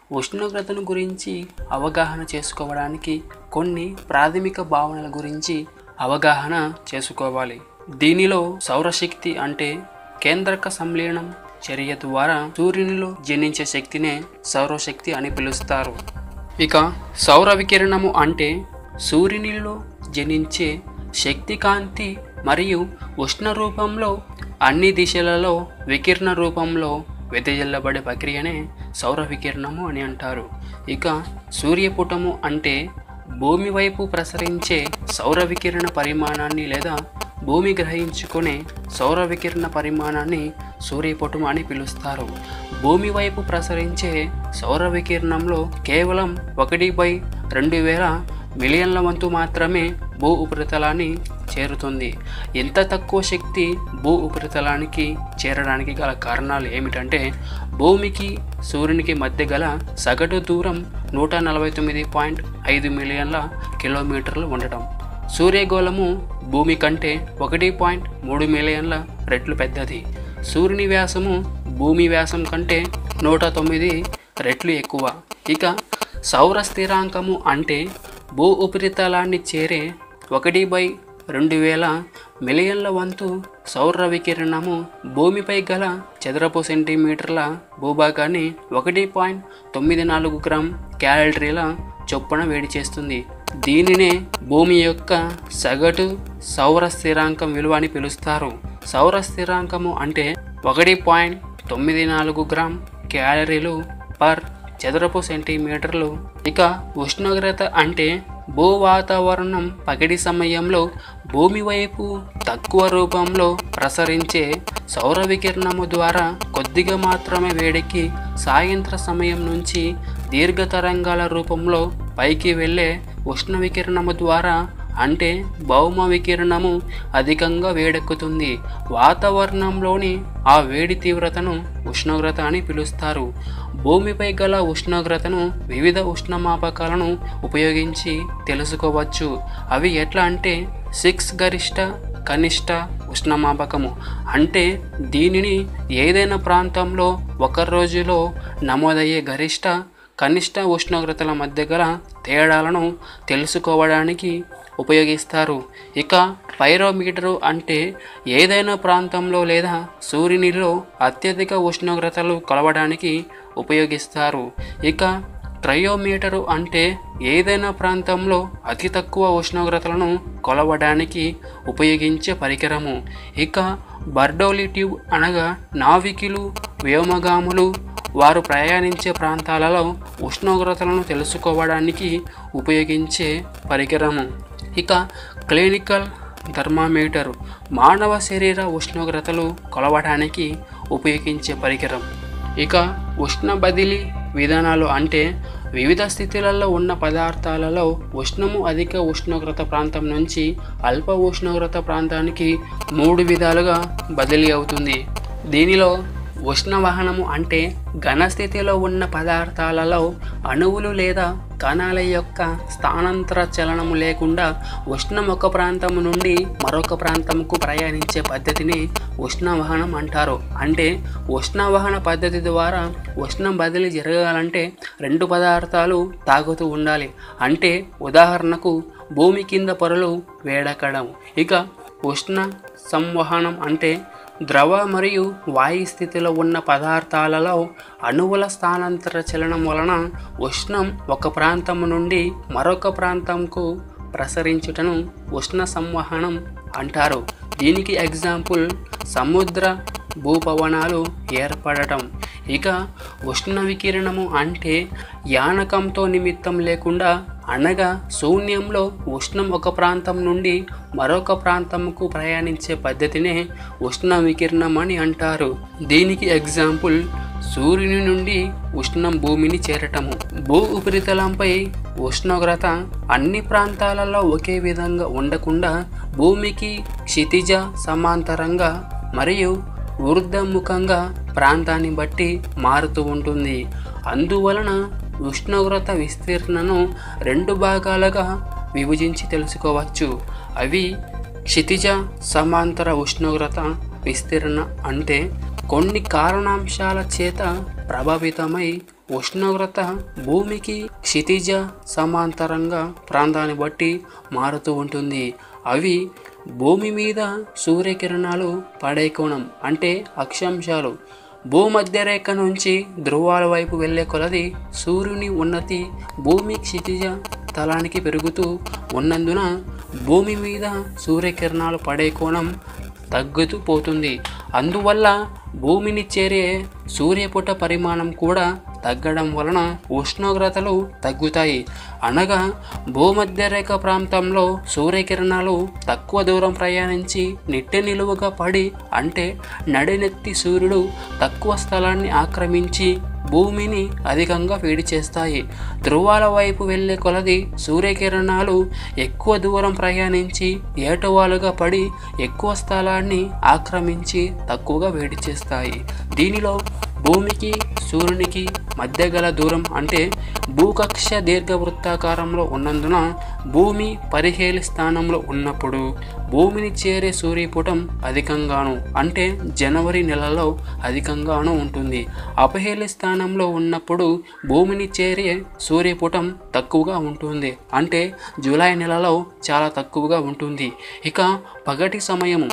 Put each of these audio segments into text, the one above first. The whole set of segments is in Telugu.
ఉష్ణోగ్రతను గురించి అవగాహన చేసుకోవడానికి కొన్ని ప్రాథమిక భావనల గురించి అవగాహన చేసుకోవాలి దీనిలో సౌరశక్తి అంటే కేంద్రక సంలీనం చర్య ద్వారా సూర్యునిలో జనించే శక్తినే సౌరశక్తి అని పిలుస్తారు ఇక సౌర వికిరణము అంటే సూర్యునిలో జనించే శక్తి కాంతి మరియు ఉష్ణ రూపంలో అన్ని దిశలలో వికిరణ రూపంలో వెదజల్లబడే ప్రక్రియనే సౌర వికిరణము అని అంటారు ఇక సూర్యపుటము అంటే భూమి వైపు ప్రసరించే సౌర వికిరణ పరిమాణాన్ని లేదా భూమి గ్రహించుకునే సౌర వికిరణ పరిమాణాన్ని సూర్యపుటము అని పిలుస్తారు భూమి వైపు ప్రసరించే సౌర వికిరణంలో కేవలం ఒకటి బై రెండు వేల మిలియన్ల వంతు మాత్రమే భూ ఉపరితలాన్ని చేరుతుంది ఎంత తక్కువ శక్తి భూ ఉపరితలానికి చేరడానికి గల కారణాలు ఏమిటంటే భూమికి సూర్యునికి మధ్య గల సగటు దూరం నూట నలభై తొమ్మిది పాయింట్ ఐదు మిలియన్ల కిలోమీటర్లు ఉండటం సూర్యగోళము భూమి కంటే ఒకటి పాయింట్ మూడు మిలియన్ల రెట్లు పెద్దది సూర్యుని వ్యాసము భూమి వ్యాసం కంటే నూట తొమ్మిది రెట్లు ఎక్కువ ఇక సౌర స్థిరాంకము అంటే భూ ఉపరితలాన్ని చేరే ఒకటి బై రెండు వేల మిలియన్ల వంతు సౌర వికిరణము భూమిపై గల చదరపు సెంటీమీటర్ల భూభాగాన్ని ఒకటి పాయింట్ తొమ్మిది నాలుగు గ్రామ్ క్యాలరీల చొప్పున వేడి చేస్తుంది దీనినే భూమి యొక్క సగటు సౌర స్థిరాంకం విలువ అని పిలుస్తారు సౌర స్థిరాంకము అంటే ఒకటి పాయింట్ తొమ్మిది నాలుగు గ్రామ్ క్యాలరీలు పర్ చదరపు సెంటీమీటర్లు ఇక ఉష్ణోగ్రత అంటే భూ వాతావరణం పగటి సమయంలో భూమి వైపు తక్కువ రూపంలో ప్రసరించే సౌర వికిరణము ద్వారా కొద్దిగా మాత్రమే వేడికి సాయంత్ర సమయం నుంచి దీర్ఘతరంగాల రూపంలో పైకి వెళ్ళే ఉష్ణ వికిరణము ద్వారా అంటే భౌమ వికిరణము అధికంగా వేడెక్కుతుంది వాతావరణంలోని ఆ వేడి తీవ్రతను ఉష్ణోగ్రత అని పిలుస్తారు భూమిపై గల ఉష్ణోగ్రతను వివిధ ఉష్ణమాపకాలను ఉపయోగించి తెలుసుకోవచ్చు అవి ఎట్లా అంటే సిక్స్ గరిష్ట కనిష్ట ఉష్ణమాపకము అంటే దీనిని ఏదైనా ప్రాంతంలో ఒక రోజులో నమోదయ్యే గరిష్ట కనిష్ట ఉష్ణోగ్రతల మధ్య గల తేడాలను తెలుసుకోవడానికి ఉపయోగిస్తారు ఇక పైరోమీటరు అంటే ఏదైనా ప్రాంతంలో లేదా సూర్యునిలో అత్యధిక ఉష్ణోగ్రతలు కొలవడానికి ఉపయోగిస్తారు ఇక ట్రయోమీటరు అంటే ఏదైనా ప్రాంతంలో అతి తక్కువ ఉష్ణోగ్రతలను కొలవడానికి ఉపయోగించే పరికరము ఇక బర్డోలి ట్యూబ్ అనగా నావికులు వ్యోమగాములు వారు ప్రయాణించే ప్రాంతాలలో ఉష్ణోగ్రతలను తెలుసుకోవడానికి ఉపయోగించే పరికరము ఇక క్లినికల్ థర్మామీటర్ మానవ శరీర ఉష్ణోగ్రతలు కొలవడానికి ఉపయోగించే పరికరం ఇక ఉష్ణ బదిలీ విధానాలు అంటే వివిధ స్థితులలో ఉన్న పదార్థాలలో ఉష్ణము అధిక ఉష్ణోగ్రత ప్రాంతం నుంచి అల్ప ఉష్ణోగ్రత ప్రాంతానికి మూడు విధాలుగా బదిలీ అవుతుంది దీనిలో ఉష్ణవహనము అంటే ఘన స్థితిలో ఉన్న పదార్థాలలో అణువులు లేదా కణాల యొక్క స్థానాంతర చలనము లేకుండా ఉష్ణం ఒక ప్రాంతం నుండి మరొక ప్రాంతంకు ప్రయాణించే పద్ధతిని ఉష్ణవహనం అంటారు అంటే ఉష్ణవహన పద్ధతి ద్వారా ఉష్ణం బదిలీ జరగాలంటే రెండు పదార్థాలు తాగుతూ ఉండాలి అంటే ఉదాహరణకు భూమి కింద పొరలు వేడెక్కడం ఇక ఉష్ణ సంవహనం అంటే ద్రవ మరియు వాయు స్థితిలో ఉన్న పదార్థాలలో అణువుల స్థానాంతర చలనం వలన ఉష్ణం ఒక ప్రాంతం నుండి మరొక ప్రాంతంకు ప్రసరించుటను ఉష్ణ సంవహనం అంటారు దీనికి ఎగ్జాంపుల్ సముద్ర భూపవనాలు ఏర్పడటం ఇక ఉష్ణ వికిరణము అంటే యానకంతో నిమిత్తం లేకుండా అనగా శూన్యంలో ఉష్ణం ఒక ప్రాంతం నుండి మరొక ప్రాంతంకు ప్రయాణించే పద్ధతినే ఉష్ణ వికిరణం అని అంటారు దీనికి ఎగ్జాంపుల్ సూర్యుని నుండి ఉష్ణం భూమిని చేరటము భూ ఉపరితలంపై ఉష్ణోగ్రత అన్ని ప్రాంతాలలో ఒకే విధంగా ఉండకుండా భూమికి క్షితిజ సమాంతరంగా మరియు ఊర్ధముఖంగా ప్రాంతాన్ని బట్టి మారుతూ ఉంటుంది అందువలన ఉష్ణోగ్రత విస్తీర్ణను రెండు భాగాలుగా విభజించి తెలుసుకోవచ్చు అవి క్షితిజ సమాంతర ఉష్ణోగ్రత విస్తీర్ణ అంటే కొన్ని కారణాంశాల చేత ప్రభావితమై ఉష్ణోగ్రత భూమికి క్షితిజ సమాంతరంగా ప్రాంతాన్ని బట్టి మారుతూ ఉంటుంది అవి భూమి మీద సూర్యకిరణాలు పడే కోణం అంటే అక్షాంశాలు భూమధ్యరేఖ నుంచి ధ్రువాల వైపు వెళ్ళే కొలది సూర్యుని ఉన్నతి భూమి క్షితిజ తలానికి పెరుగుతూ ఉన్నందున భూమి మీద సూర్యకిరణాలు పడే కోణం తగ్గుతూ పోతుంది అందువల్ల భూమిని చేరే సూర్యపుట పరిమాణం కూడా తగ్గడం వలన ఉష్ణోగ్రతలు తగ్గుతాయి అనగా భూమధ్యరేఖ ప్రాంతంలో సూర్యకిరణాలు తక్కువ దూరం ప్రయాణించి నిట్టె నిలువుగా పడి అంటే నడినెత్తి సూర్యుడు తక్కువ స్థలాన్ని ఆక్రమించి భూమిని అధికంగా వేడి చేస్తాయి ధ్రువాల వైపు వెళ్ళే కొలది సూర్యకిరణాలు ఎక్కువ దూరం ప్రయాణించి ఏటవాలుగా పడి ఎక్కువ స్థలాన్ని ఆక్రమించి తక్కువగా వేడి చేస్తాయి దీనిలో భూమికి సూర్యునికి మధ్య గల దూరం అంటే భూకక్ష దీర్ఘవృత్తాకారంలో ఉన్నందున భూమి పరిహేలి స్థానంలో ఉన్నప్పుడు భూమిని చేరే సూర్యపుటం అధికంగాను అంటే జనవరి నెలలో అధికంగాను ఉంటుంది అపహేలి స్థానంలో ఉన్నప్పుడు భూమిని చేరే సూర్యపుటం తక్కువగా ఉంటుంది అంటే జూలై నెలలో చాలా తక్కువగా ఉంటుంది ఇక పగటి సమయము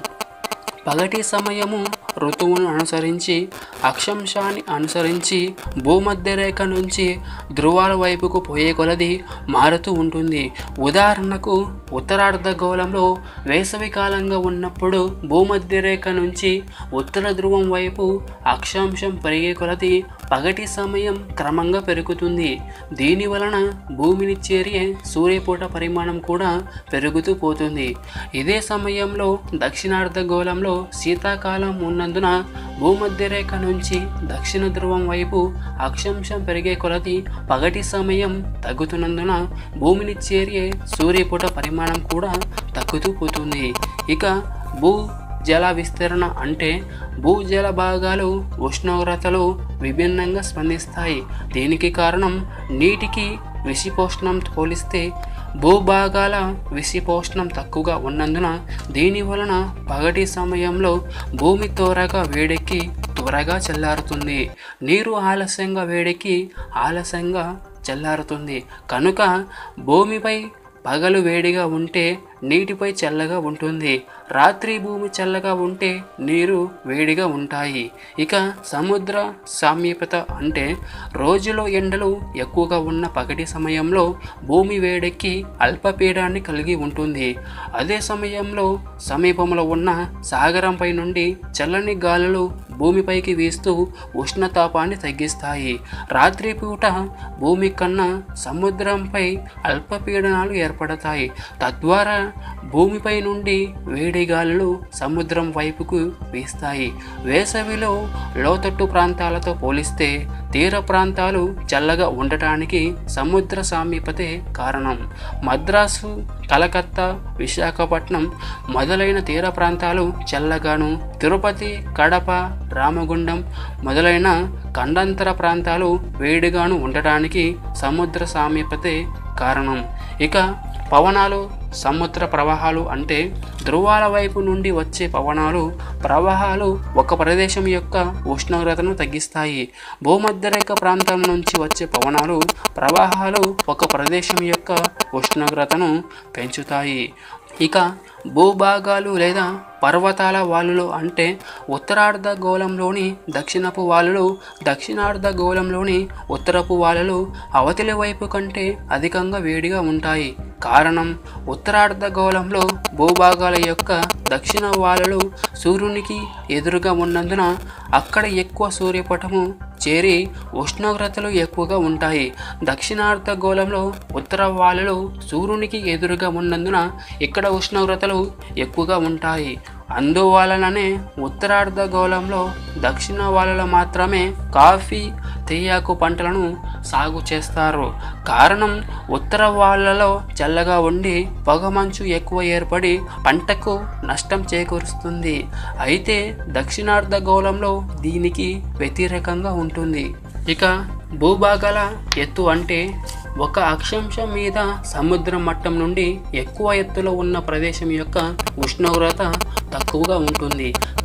పగటి సమయము ఋతువును అనుసరించి అక్షాంశాన్ని అనుసరించి భూమధ్యరేఖ నుంచి ధ్రువాల వైపుకు పోయే కొలది మారుతూ ఉంటుంది ఉదాహరణకు ఉత్తరార్ధగోళంలో వేసవి కాలంగా ఉన్నప్పుడు భూమధ్యరేఖ నుంచి ఉత్తర ధ్రువం వైపు అక్షాంశం పెరిగే కొలది పగటి సమయం క్రమంగా పెరుగుతుంది దీని వలన భూమిని చేరే సూర్యపూట పరిమాణం కూడా పెరుగుతూ పోతుంది ఇదే సమయంలో దక్షిణార్ధగోళంలో శీతాకాలం ఉన్నందున భూమధ్యరేఖ నుంచి దక్షిణ ధ్రువం వైపు అక్షాంశం పెరిగే కొలది పగటి సమయం తగ్గుతున్నందున భూమిని చేరే సూర్యపూట పరిమాణం కూడా తగ్గుతూ పోతుంది ఇక భూ జల విస్తరణ అంటే భూజల భాగాలు ఉష్ణోగ్రతలు విభిన్నంగా స్పందిస్తాయి దీనికి కారణం నీటికి విషిపోష్ణం పోలిస్తే భూభాగాల విషిపోష్ణం తక్కువగా ఉన్నందున దీని వలన పగటి సమయంలో భూమి త్వరగా వేడెక్కి త్వరగా చల్లారుతుంది నీరు ఆలస్యంగా వేడెక్కి ఆలస్యంగా చల్లారుతుంది కనుక భూమిపై పగలు వేడిగా ఉంటే నీటిపై చల్లగా ఉంటుంది రాత్రి భూమి చల్లగా ఉంటే నీరు వేడిగా ఉంటాయి ఇక సముద్ర సామీప్యత అంటే రోజులో ఎండలు ఎక్కువగా ఉన్న పగటి సమయంలో భూమి వేడెక్కి అల్పపీడాన్ని కలిగి ఉంటుంది అదే సమయంలో సమీపంలో ఉన్న సాగరంపై నుండి చల్లని గాలులు భూమిపైకి వీస్తూ ఉష్ణతాపాన్ని తగ్గిస్తాయి రాత్రిపూట భూమి కన్నా సముద్రంపై అల్పపీడనాలు ఏర్పడతాయి తద్వారా భూమిపై నుండి వేడి గాలులు సముద్రం వైపుకు వీస్తాయి వేసవిలో లోతట్టు ప్రాంతాలతో పోలిస్తే తీర ప్రాంతాలు చల్లగా ఉండటానికి సముద్ర సామీపతే కారణం మద్రాసు కలకత్తా విశాఖపట్నం మొదలైన తీర ప్రాంతాలు చల్లగాను తిరుపతి కడప రామగుండం మొదలైన ఖండాంతర ప్రాంతాలు వేడిగాను ఉండటానికి సముద్ర సామీపతే కారణం ఇక పవనాలు సముద్ర ప్రవాహాలు అంటే ధ్రువాల వైపు నుండి వచ్చే పవనాలు ప్రవాహాలు ఒక ప్రదేశం యొక్క ఉష్ణోగ్రతను తగ్గిస్తాయి భూమధ్యరేఖ ప్రాంతం నుంచి వచ్చే పవనాలు ప్రవాహాలు ఒక ప్రదేశం యొక్క ఉష్ణోగ్రతను పెంచుతాయి ఇక భూభాగాలు లేదా పర్వతాల వాలులు అంటే ఉత్తరార్ధ గోళంలోని దక్షిణపు వాలులు దక్షిణార్ధ గోళంలోని ఉత్తరపు వాలులు అవతలి వైపు కంటే అధికంగా వేడిగా ఉంటాయి కారణం ఉత్తరార్ధ గోళంలో భూభాగాల యొక్క దక్షిణ వాలులు సూర్యునికి ఎదురుగా ఉన్నందున అక్కడ ఎక్కువ సూర్యపటము చేరి ఉష్ణోగ్రతలు ఎక్కువగా ఉంటాయి దక్షిణార్ధ గోళంలో ఉత్తర వాలులు సూర్యునికి ఎదురుగా ఉన్నందున ఇక్కడ ఉష్ణోగ్రతలు ఎక్కువగా ఉంటాయి అందువలననే ఉత్తరార్ధ గోళంలో దక్షిణ వాలులో మాత్రమే కాఫీ తేయాకు పంటలను సాగు చేస్తారు కారణం ఉత్తర వాళ్ళలో చల్లగా ఉండి పొగమంచు ఎక్కువ ఏర్పడి పంటకు నష్టం చేకూరుస్తుంది అయితే దక్షిణార్ధ గోళంలో దీనికి వ్యతిరేకంగా ఉంటుంది ఇక భూభాగాల ఎత్తు అంటే ఒక అక్షాంశం మీద సముద్రం మట్టం నుండి ఎక్కువ ఎత్తులో ఉన్న ప్రదేశం యొక్క ఉష్ణోగ్రత తక్కువగా ఉంటుంది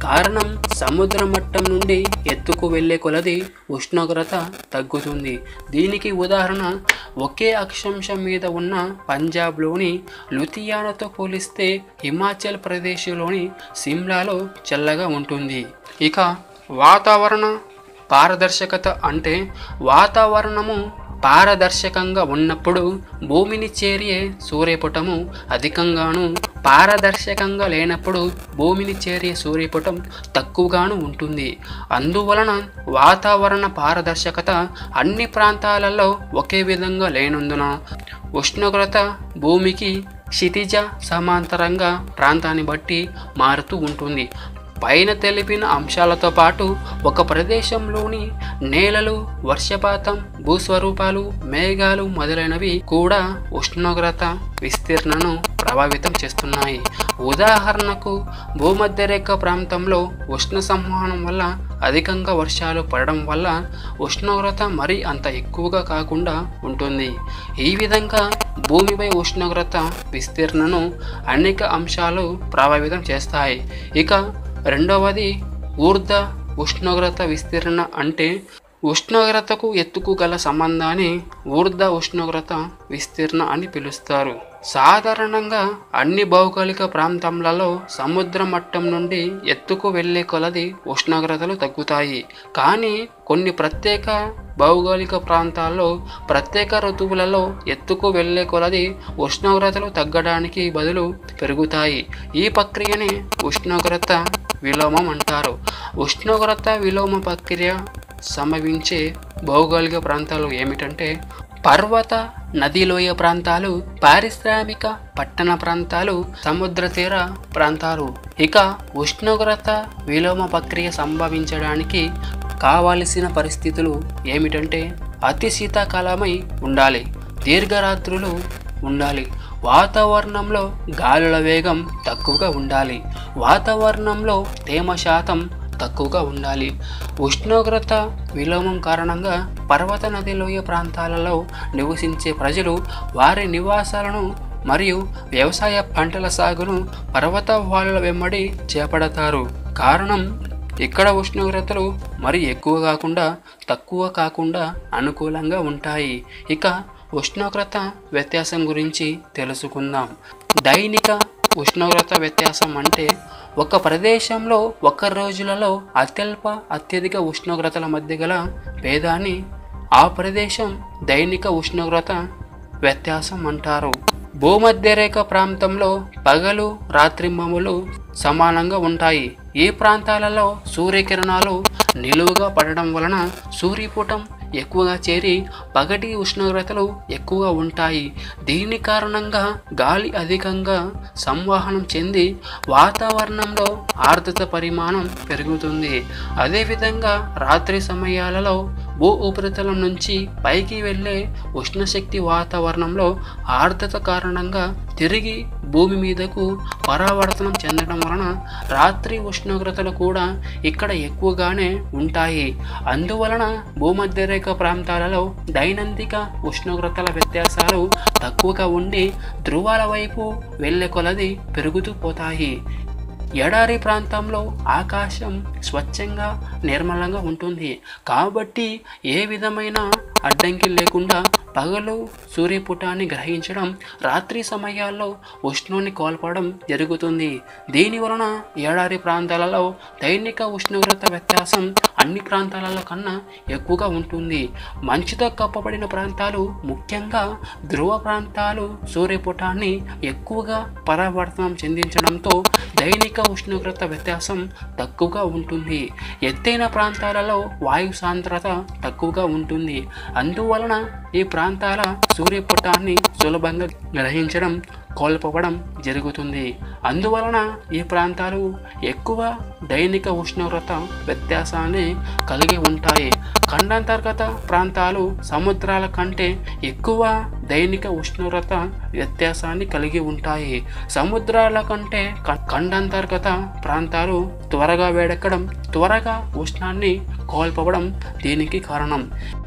కారణం సముద్ర మట్టం నుండి ఎత్తుకు వెళ్ళే కొలది ఉష్ణోగ్రత తగ్గుతుంది దీనికి ఉదాహరణ ఒకే అక్షాంశం మీద ఉన్న పంజాబ్లోని లుధియానాతో పోలిస్తే హిమాచల్ ప్రదేశ్లోని సిమ్లాలో చల్లగా ఉంటుంది ఇక వాతావరణ పారదర్శకత అంటే వాతావరణము పారదర్శకంగా ఉన్నప్పుడు భూమిని చేరే సూర్యపుటము అధికంగాను పారదర్శకంగా లేనప్పుడు భూమిని చేరే సూర్యపుటం తక్కువగాను ఉంటుంది అందువలన వాతావరణ పారదర్శకత అన్ని ప్రాంతాలలో ఒకే విధంగా లేనందున ఉష్ణోగ్రత భూమికి క్షితిజ సమాంతరంగా ప్రాంతాన్ని బట్టి మారుతూ ఉంటుంది పైన తెలిపిన అంశాలతో పాటు ఒక ప్రదేశంలోని నేలలు వర్షపాతం భూస్వరూపాలు మేఘాలు మొదలైనవి కూడా ఉష్ణోగ్రత విస్తీర్ణను ప్రభావితం చేస్తున్నాయి ఉదాహరణకు భూమధ్యరేఖ ప్రాంతంలో ఉష్ణ సంవహనం వల్ల అధికంగా వర్షాలు పడడం వల్ల ఉష్ణోగ్రత మరీ అంత ఎక్కువగా కాకుండా ఉంటుంది ఈ విధంగా భూమిపై ఉష్ణోగ్రత విస్తీర్ణను అనేక అంశాలు ప్రభావితం చేస్తాయి ఇక రెండవది ఊర్ధ ఉష్ణోగ్రత విస్తీర్ణ అంటే ఉష్ణోగ్రతకు ఎత్తుకు గల సంబంధాన్ని ఊర్ధ ఉష్ణోగ్రత విస్తీర్ణ అని పిలుస్తారు సాధారణంగా అన్ని భౌగోళిక ప్రాంతాలలో సముద్ర మట్టం నుండి ఎత్తుకు వెళ్ళే కొలది ఉష్ణోగ్రతలు తగ్గుతాయి కానీ కొన్ని ప్రత్యేక భౌగోళిక ప్రాంతాల్లో ప్రత్యేక ఋతువులలో ఎత్తుకు వెళ్ళే కొలది ఉష్ణోగ్రతలు తగ్గడానికి బదులు పెరుగుతాయి ఈ ప్రక్రియని ఉష్ణోగ్రత విలోమం అంటారు ఉష్ణోగ్రత విలోమ ప్రక్రియ సంభవించే భౌగోళిక ప్రాంతాలు ఏమిటంటే పర్వత నదిలోయ ప్రాంతాలు పారిశ్రామిక పట్టణ ప్రాంతాలు సముద్ర తీర ప్రాంతాలు ఇక ఉష్ణోగ్రత విలోమ ప్రక్రియ సంభవించడానికి కావలసిన పరిస్థితులు ఏమిటంటే అతి శీతాకాలమై ఉండాలి దీర్ఘరాత్రులు ఉండాలి వాతావరణంలో గాలుల వేగం తక్కువగా ఉండాలి వాతావరణంలో తేమ శాతం తక్కువగా ఉండాలి ఉష్ణోగ్రత విలోమం కారణంగా పర్వత నది లోయ ప్రాంతాలలో నివసించే ప్రజలు వారి నివాసాలను మరియు వ్యవసాయ పంటల సాగును పర్వత వాలుల వెంబడి చేపడతారు కారణం ఇక్కడ ఉష్ణోగ్రతలు మరి ఎక్కువ కాకుండా తక్కువ కాకుండా అనుకూలంగా ఉంటాయి ఇక ఉష్ణోగ్రత వ్యత్యాసం గురించి తెలుసుకుందాం దైనిక ఉష్ణోగ్రత వ్యత్యాసం అంటే ఒక ప్రదేశంలో ఒక రోజులలో అత్యల్ప అత్యధిక ఉష్ణోగ్రతల మధ్య గల భేదాన్ని ఆ ప్రదేశం దైనిక ఉష్ణోగ్రత వ్యత్యాసం అంటారు భూమధ్యరేఖ ప్రాంతంలో పగలు రాత్రింబములు సమానంగా ఉంటాయి ఈ ప్రాంతాలలో సూర్యకిరణాలు నిలువుగా పడడం వలన సూర్యపుటం ఎక్కువగా చేరి పగటి ఉష్ణోగ్రతలు ఎక్కువగా ఉంటాయి దీని కారణంగా గాలి అధికంగా సంవహనం చెంది వాతావరణంలో ఆర్ద్రత పరిమాణం పెరుగుతుంది అదేవిధంగా రాత్రి సమయాలలో భూ ఉపరితలం నుంచి పైకి వెళ్ళే ఉష్ణశక్తి వాతావరణంలో ఆర్ద్రత కారణంగా తిరిగి భూమి మీదకు పరావర్తనం చెందడం వలన రాత్రి ఉష్ణోగ్రతలు కూడా ఇక్కడ ఎక్కువగానే ఉంటాయి అందువలన భూమధ్యరేఖ ప్రాంతాలలో దైనందిక ఉష్ణోగ్రతల వ్యత్యాసాలు తక్కువగా ఉండి ధ్రువాల వైపు వెళ్ళే కొలది పెరుగుతూ పోతాయి ఎడారి ప్రాంతంలో ఆకాశం స్వచ్ఛంగా నిర్మలంగా ఉంటుంది కాబట్టి ఏ విధమైన అడ్డంకి లేకుండా పగలు సూర్యపుటాన్ని గ్రహించడం రాత్రి సమయాల్లో ఉష్ణాన్ని కోల్పోవడం జరుగుతుంది దీని వలన ఏడారి ప్రాంతాలలో దైనిక ఉష్ణోగ్రత వ్యత్యాసం అన్ని ప్రాంతాలలో కన్నా ఎక్కువగా ఉంటుంది మంచుతో కప్పబడిన ప్రాంతాలు ముఖ్యంగా ధ్రువ ప్రాంతాలు సూర్యపుటాన్ని ఎక్కువగా పరావర్తనం చెందించడంతో దైనిక ఉష్ణోగ్రత వ్యత్యాసం తక్కువగా ఉంటుంది ఎత్తైన ప్రాంతాలలో వాయు సాంద్రత తక్కువగా ఉంటుంది అందువలన ఈ ప్రాంతాల సూర్యపుటాన్ని సులభంగా గ్రహించడం కోల్పోవడం జరుగుతుంది అందువలన ఈ ప్రాంతాలు ఎక్కువ దైనిక ఉష్ణోగ్రత వ్యత్యాసాన్ని కలిగి ఉంటాయి ఖండాంతర్గత ప్రాంతాలు సముద్రాల కంటే ఎక్కువ దైనిక ఉష్ణోగ్రత వ్యత్యాసాన్ని కలిగి ఉంటాయి సముద్రాల కంటే ఖ- ఖండాంతర్గత ప్రాంతాలు త్వరగా వేడెక్కడం త్వరగా ఉష్ణాన్ని కోల్పోవడం దీనికి కారణం